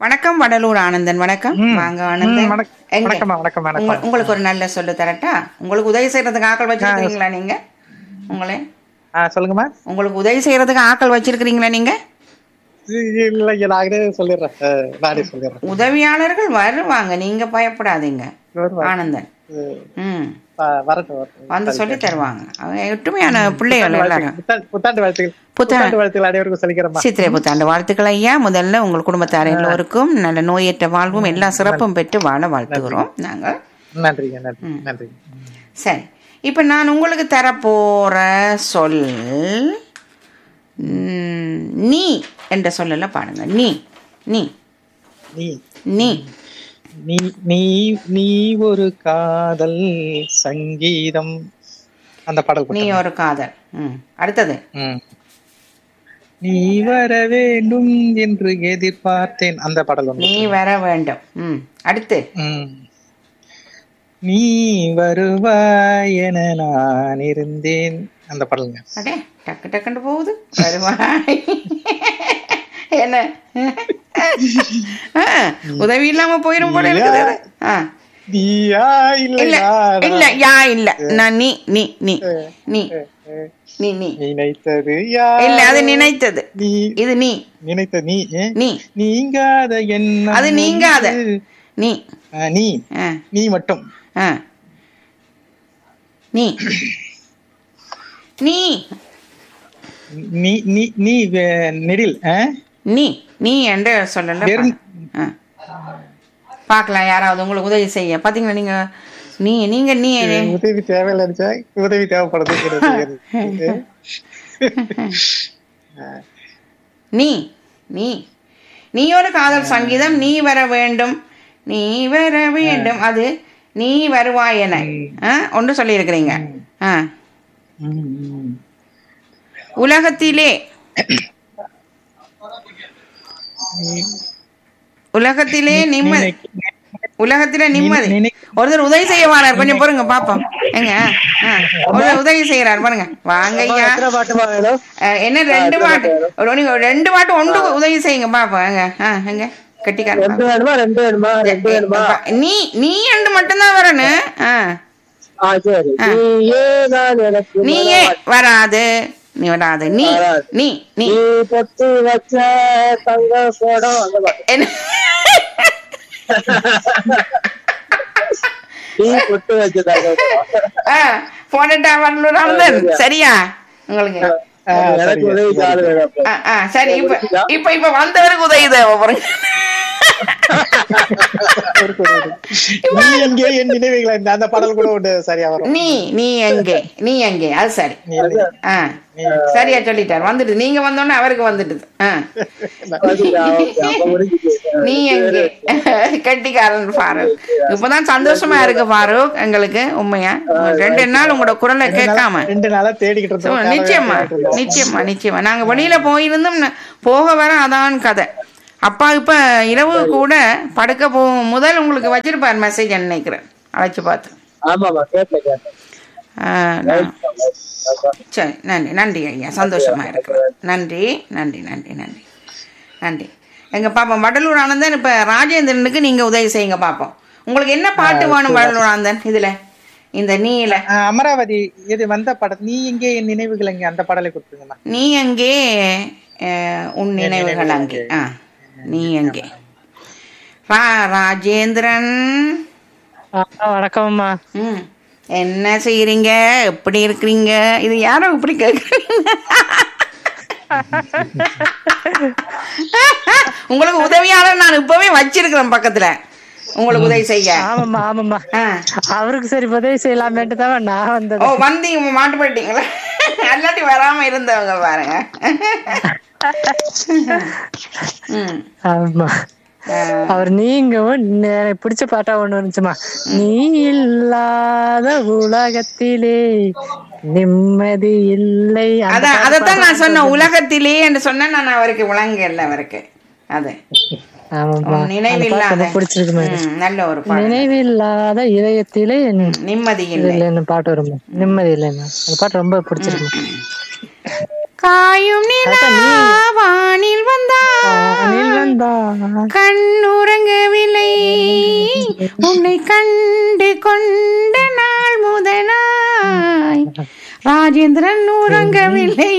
வணக்கம் வடலூர் ஆனந்தன் வணக்கம் ம், வாங்க ம், ஆனந்தன் வணக்கம், எங்க? வணக்கம்மா, வணக்கம், வணக்கம். உங்க- உங்களுக்கு ஒரு நல்ல சொல்லு தரட்டா உங்களுக்கு உதவி செய்யறதுக்கு ஆக்கள் வச்சிருக்கீங்களா நீங்க உங்களே ஆ சொல்லுங்கம்மா உங்களுக்கு உதவி செய்யறதுக்கு ஆக்கள் வச்சிருக்கிறீங்களா நீங்க இல்ல இல்ல, நானே சொல்லிடுறேன் ஆ, நானே சொல்லிடுறேன் உதவியாளர்கள் வருவாங்க நீங்க பயப்படாதீங்க வருவாங்க. ஆனந்தன் ம் ஆ, வரட்டும் வரட்டும் வந்து சொல்லி தருவாங்க அவங்க ஒற்றுமையான பிள்ளைகள் எல்லாரும் புத்தாண்டு புத்தாண்டு வாழ்த்துக்கள் புத்தாண்டு. புத்தாண்டு வாழ்த்துக்கள் அனைவருக்கும் சொல்லிக்கிறேம்மா சித்திரை புத்தாண்டு வாழ்த்துக்கள் ஐயா முதல்ல உங்கள் குடும்பத்தார் எல்லோருக்கும் நல்ல நோயற்ற வாழ்வும் எல்லா சிறப்பும் பெற்று வாழ வாழ்த்துகிறோம் நாங்கள் நன்றிங்க நன்றி நன்றிங்க சரி இப்போ நான் உங்களுக்கு தரப்போற சொல் ம், நீ என்ற சொல்லல பாடுங்க நீ நீ நீ நீ நீ நீ நீ ஒரு காதல் சங்கீதம் அந்த பாடல் நீ போட்டுருங்க. ஒரு காதல் ம் அடுத்தது ம். நீ வர வேண்டும் என்று எதிர்பார்த்தேன் அந்த பாடல் ஒன்று நீ வர வேண்டும் ம் அடுத்து ம். நீ வருவாய் என நான் இருந்தேன் அந்த பாடலுங்க அடே டக்கு டக்குன்னு போகுது வருவாய் என்ன ஆ, உதவி இல்லாம போயிரும் போல இருக்குது அது. ஆ நீயா இல்ல இல்லையா இல்ல யா இல்ல நான் நீ நீ நீ நீ நீ நீ நினைத்தது யா இல்ல அது நினைத்தது நீ இது நீ நினைத்த நீ ஏ? நீ நீங்காத என்ன அது நீங்காத. நீ நீ ஆ நீ மட்டும் ஆ நீ நீ நீ நீ நீ வே- நெடில் ஆ? நீ நீ என்று சொல்லல வெறும் ஆ. பார்க்கலாம் யாராவது உங்களுக்கு உதவி செய்ய பாத்தீங்களா நீங்க நீ நீங்க நீ உதவி தேவையில்லை நினைச்சா உதவி தேவைப்படுது நீ நீ நீ ஒரு காதல் சங்கீதம் நீ வர வேண்டும் நீ வர வேண்டும் அது நீ வருவாய் என ஆ, ஒன்று சொல்லியிருக்கிறீங்க ஆ ம், ம். உலகத்திலே உலகத்திலே நிம்மதி உலகத்திலே நிம்மதி நினை- ஒருத்தர் உதவி செய்ய வாரார் கொஞ்சம் பாருங்க பாப்போம் எங்க ஆ, ஒருத்தர் உதவி செய்யறாரு பாருங்க வாங்க ஐயா அஹ், என்ன ரெண்டு பாட்டு ஒரு நீங்க ஒரு ரெண்டு பாட்டு ஒன்று உதவி செய்யுங்க பாப்போம் எங்க ஆ எங்க கட்டிக்காரன் வேணுமா ரெண்டு வேணுமா ரெண்டு வேணுமா நீ நீ ரெண்டு மட்டும்தான் வரணும் ஆ ஆ சரி நீயே நான் எனக்கு நீயே வராது நீ வராது நீ நீ நீ நீ பொட்டு வச்ச தங்க போடம் அந்த பாட்டு என்ன நீ பொட்டு வச்ச தங்க போடம் ஆ, போனட்டா வரணும் சரியா உங்களுக்கு ஆ, எனக்கு சரிங்க. உதவி ஆளு வேணும் அப்ப. ஆ, ஆ, சரி இப்ப இப்ப இப்ப வந்தவருக்கு உதவி தேவை பாருங்க இருக்கு, இருக்கு. நீ எங்கே என் நினைவுகளை இந்த- அந்த பாடல் கூட ஒன்று சரியா வரும் நீ நீ எங்கே நீ எங்கே அது சரி நீ எங்கே? ஆ சரியா சொல்லிட்டார் வந்துட்டு நீங்க வந்தோடனே அவருக்கு வந்துட்டுது ஆ அதுதான், okay, அப்ப முடிஞ்சுச்சு. நீ எங்கே கெட்டிக்காரன் ஃபாரூக் இப்பதான் சந்தோஷமா இருக்கு ஃபாரூக் எங்களுக்கு உண்மையா ரெண்டு நாள் உங்களோட குரலை கேட்காம ரெண்டு நாளா தேடிக்கிட்டு சோ, இருந்தோம் நிச்சயமா நிச்சயமா நிச்சயமா நாங்க வெளியில போயிருந்தோம் ந- போக வர அதான் கதை அப்பா இப்ப இரவு கூட படுக்க போகும் முதல் உங்களுக்கு வச்சிருப்பார் மெசேஜ் நினைக்கிறேன் அழைச்சு பார்த்து ஆமாமா கேட்டேன் கேட்டேன் ஆ, நான்- சரி நன்றி நன்றி ஐயா சந்தோஷமா இருக்கு நன்றி நன்றி நன்றி நன்றி நன்றி எங்க பாப்போம் வடலூர் ஆனந்தன் இப்ப ராஜேந்திரனுக்கு நீங்க உதவி செய்யுங்க பாப்போம் உங்களுக்கு என்ன பாட்டு வேணும் வடலூர் ஆனந்தன் இதுல இந்த நீல ஆ, அமராவதி இது வந்த படம் நீ எங்கே என் நினைவுகள் எங்கே அந்த பாடலை கொடுத்துருங்கம்மா நீ எங்கே அஹ், உன் நினைவுகள் அங்கே ஆ நீ எங்கே ரா ராஜேந்திரன் வணக்கம்மா ம் என்ன செய்யறீங்க எப்படி இருக்கிறீங்க இது யாரோ இப்படி கேக்குறீங்க உங்களுக்கு உதவியாளர் நான் இப்பவே வச்சிருக்கிறேன் பக்கத்துல உங்களுக்கு உதவி செய்ய ஆமாம்மா ஆமாம்மா ஆ. அவருக்கு சரி உதவி செய்யலாமேட்டு தான் நான் வந்தது ஓ வந்தீங்க மாட்டு போயிட்டீங்களா அல்லாட்டி வராம இருந்தவங்க பாருங்க ம் ஆமா ஆ. அவர் நீங்கவும் ந- எனக்கு பிடிச்ச பாட்டா ஒண்ணு இருந்துச்சுமா நீ இல்லாத உலகத்திலே நிம்மதி இல்லை அந்த அதான் பாட்டு அதைத்தான் நான் சொன்னேன் உலகத்திலே என்று சொன்னேன் நான் அவருக்கு விளங்கல அவருக்கு அது ஆமாம்மா அந்த நினைவில்லாத பாட்டு ரொம்ப பிடிச்சிருக்கு மேடம் ம், நல்ல ஒரு பாடல் நினைவில்லாத இதயத்திலே நி- நிம்மதி இது இல்லை இல்லைன்னு பாட்டு வரும் நிம்மதி இல்லைன்னு அந்த பாட்டு ரொம்ப பிடிச்சிருக்கு காயும் நிலா வானில் வந்தா அணில் வந்தா கண்ணுறங்கவில்லை உன்னை கண்டு கொண்ட நாள் முதலாய் ராஜேந்திரன் உறங்கவில்லை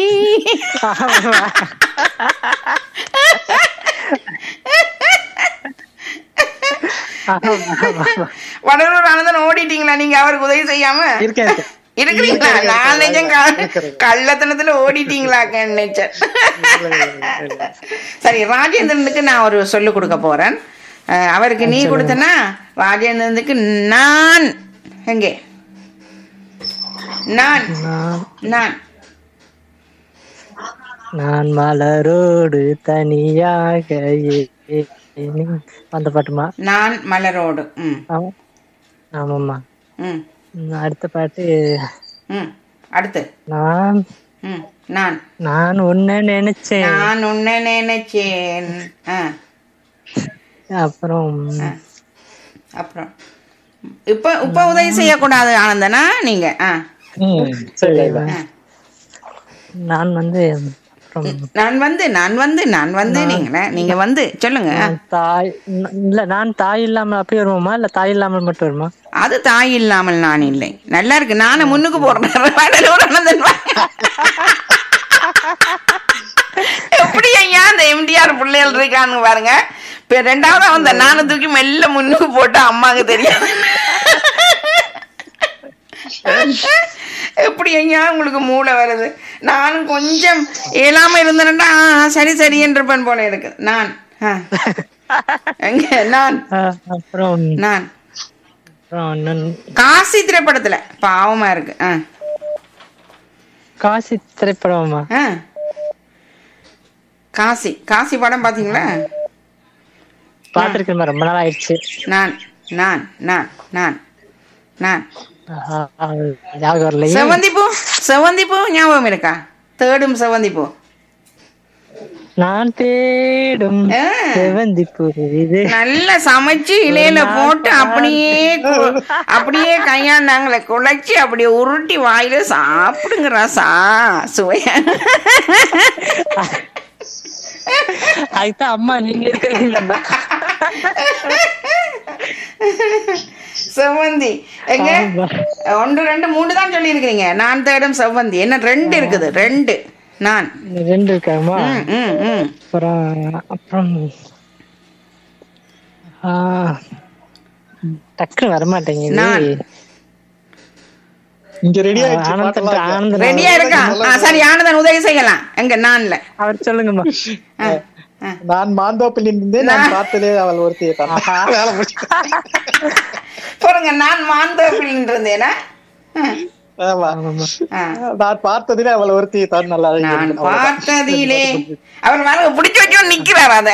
வடலூர் ஆனந்தன் ஓடிட்டீங்களா நீங்க அவருக்கு உதவி செய்யாம இருக்கேன் இருக்கேன். இருக்கிறீங்களா நான் நிஜம் க- கள்ளத்தனத்துல ஓடிட்டீங்களா நினைச்சேன் சரி ராஜேந்திரனுக்கு நான் ஒரு சொல்லு கொடுக்க போறேன் அஹ், அவருக்கு நீ கொடுத்தனா ராஜேந்திரனுக்கு நான் எங்கே நான் நான் நான் நான் மலரோடு தனியாக ஏ- ஏ- அந்த பாட்டுமா நான் மலரோடு ம் ஆமா ஆமாம்மா ம் ம், அடுத்த பாட்டு ம் அடுத்து நான் ம் நான் நான் உன்னை நினைச்சேன் நான் உன்னை நினைச்சேன் ஆ அப்புறம் அப்புறம் இப்ப இப்ப உதவி செய்யக்கூடாது ஆனந்தனா நீங்க ஆ ம், சரி ஆ. நான் வந்து அப்புறம் நான் வந்து நான் வந்து நான் வந்து நீங்க நீங்க வந்து சொல்லுங்க நான் தாய் ந- இல்ல நான் தாய் இல்லாமல் அப்படி வருவோமா இல்ல தாய் இல்லாமல் மட்டும் வருமா அது தாய் இல்லாமல் நான் இல்லை நல்லா இருக்கு நானும் முன்னுக்கு போறேன் வடலூர் ஆனந்தன் வா. எப்படி ஐயா அந்த எம்டிஆர் பிள்ளைகள் இருக்கான்னு பாருங்க இப்ப ரெண்டாவது அந்த நானும் தூக்கி மெல்ல முன்னுக்கு போட்டு அம்மாக்கு தெரியும் எப்படி ஐயா உங்களுக்கு மூளை வருது நானும் கொஞ்சம் இயலாம இருந்தேன்டா ஆ, சரி சரி என்றப்பன் போல இருக்கு நான் ஆ. எங்க நான் அஹ், அப்புறம் நான் அப்புறம் இன்னொன்னு, காசி திரைப்படத்துல பாவமா இருக்கு ஆ. காசி திரைப்படமா ஆ. காசி காசி படம் பாத்தீங்களா பார்த்திருக்கேன் ரொம்ப நாள் ஆயிடுச்சு நான் நான் நான் நான் நான் ஆஹா, அது ஞாபகம் வரலையே செவந்தி பூ செவந்தி பூ ஞாபகம் இருக்கா தேடும் செவந்தி பூ நான் தேடும் ஆ. செவந்தி பூ இது நல்லா சமைச்சு இலையில போட்டு அப்படியே கு- அப்படியே கையாண்டாங்களே குழைச்சி அப்படியே உருட்டி வாயில சாப்பிடுங்க ரசா சுவையா அதுதான் அம்மா நீங்க இருக்கிறீங்களா செவ்வந்தி எங்க ஒன்று ரெண்டு மூணு தான் சொல்லி இருக்கிறீங்க நான் தேடும் செவ்வந்தி என்ன ரெண்டு இருக்குது ரெண்டு நான் ரெண்டு இருக்காமா ம் ம் ம் அப்புறம் அப்புறம் ஆ, டக்குன்னு வரமாட்டேங்குது நான். இங்க ரெடி ஆயிடுச்சு ஆனந்தன் பாட்டெல்லாம் ஆனந்தன் ரெடியா இருக்கா ஆ, சரி ஆனந்தன் உதவி செய்யலாம் எங்க நான்ல அவர் சொல்லுங்கம்மா ஆ, ஆ. நான் மாந்தோப்பில் இருந்தே நான் பார்த்ததே அவள் ஒருத்தியை தான் வேலை முடிச்சு பாருங்க நான் மாந்தோப்பில் இருந்தேனா ஆமா ஆமாம்மா. ஆ. நான் பார்த்ததிலே அவள் ஒருத்தியை தான் நல்லா நான் பார்த்ததிலே அவர் மேல பிடிச்சு வச்சு நிக்கிறார் அத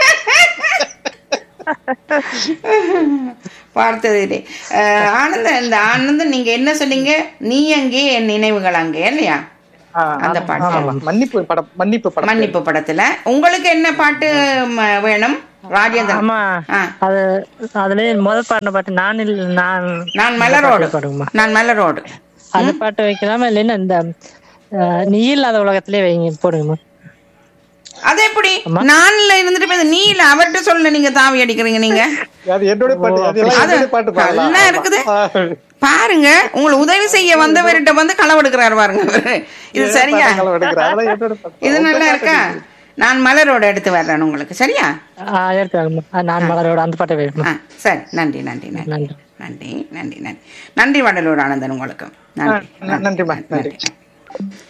பார்த்ததிலே அஹ், ஆனந்தன் இந்த ஆனந்தன் நீங்க என்ன சொன்னீங்க நீ அங்கே என் நினைவுகள் அங்கே இல்லையா அந்த பாட்டு மன்னிப்பு படம் மன்னிப்பு படம் மன்னிப்பு படத்துல உங்களுக்கு என்ன பாட்டு ம, வேணும் ராஜேந்திரன் ஆமா ஆ. அது அதுலயே முதல் பாடின பாட்டு நான் இல்ல நான் நான் மலரோடு பாடுங்கம்மா நான் மலரோடு அந்த பாட்டு வைக்கலாமா இல்லைன்னா இந்த ஆ, நீ இல்லாத உலகத்திலே வைங்க போடுங்கம்மா அது எப்படி நான்ல இருந்துட்டு போய் நீ இல்ல அவர்கிட்ட சொல்ல நீங்க தாவி அடிக்கிறீங்க நீங்க அது என்னோட பாட்டு அது எல்லாம் அது என்னோட பாட்டு பாடலாம் நல்லா இருக்குது. ஆ. பாருங்க உங்களை உதவி செய்ய வந்தவர்கிட்ட வந்து களவெடுக்கிறாரு பாருங்க இவரு. இது சரியா பாடங்கள் எடுக்கிறேன். அதான் என்னோட பாட்டு. இது நல்லா இருக்கா நான் மலரோட எடுத்து வர்றேன் உங்களுக்கு சரியா ஆ, எடுத்து வாங்கம்மா ஆ, நான் மலரோட அந்த பாட்டை வைக்கணும் ஆ சரி நன்றி நன்றி நன்றி நன்றி நன்றி நன்றி நன்றி நன்றி வடலூர் ஆனந்தன் உங்களுக்கு நன்றி நன்றிம்மா நன்றி நன்றி